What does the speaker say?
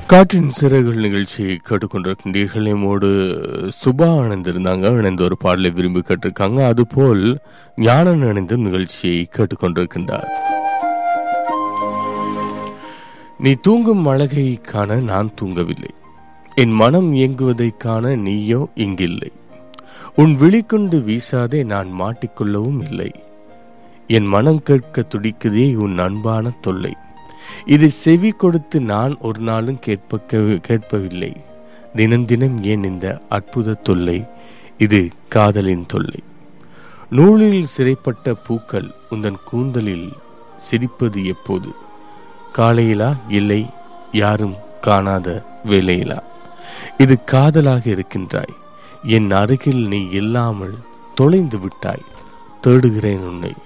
காற்றின் சிறகுகள் நிகழ்ச்சியை கேட்டுக்கொண்டிருக்கின்றீர்கள் நம்மோடு சுபா இணைந்திருந்தாங்க இணைந்த ஒரு பாடலை விரும்பி கேட்டிருக்காங்க அதுபோல் ஞானன் இணைந்தும் நிகழ்ச்சியை கேட்டுக்கொண்டிருக்கின்றார் நீ தூங்கும் அழகை காண நான் தூங்கவில்லை என் மனம் இயங்குவதை காண நீயோ இங்கில்லை உன் விழிக்கொண்டு வீசாதே நான் மாட்டிக்கொள்ளவும் இல்லை என் மனம் கேட்க துடிக்குதே உன் அன்பான தொல்லை இது செவி கொடுத்து நான் ஒரு நாளும் கேட்ப கேட்பவில்லை தினம் தினம் ஏன் இந்த அற்புத தொல்லை இது காதலின் தொல்லை நூலில் சிறைப்பட்ட பூக்கள் உந்தன் கூந்தலில் சிரிப்பது எப்போது காலையிலா இல்லை யாரும் காணாத வேலையிலா இது காதலாக இருக்கின்றாய் என் அருகில் நீ இல்லாமல் தொலைந்து விட்டாய் தேடுகிறேன் உன்னை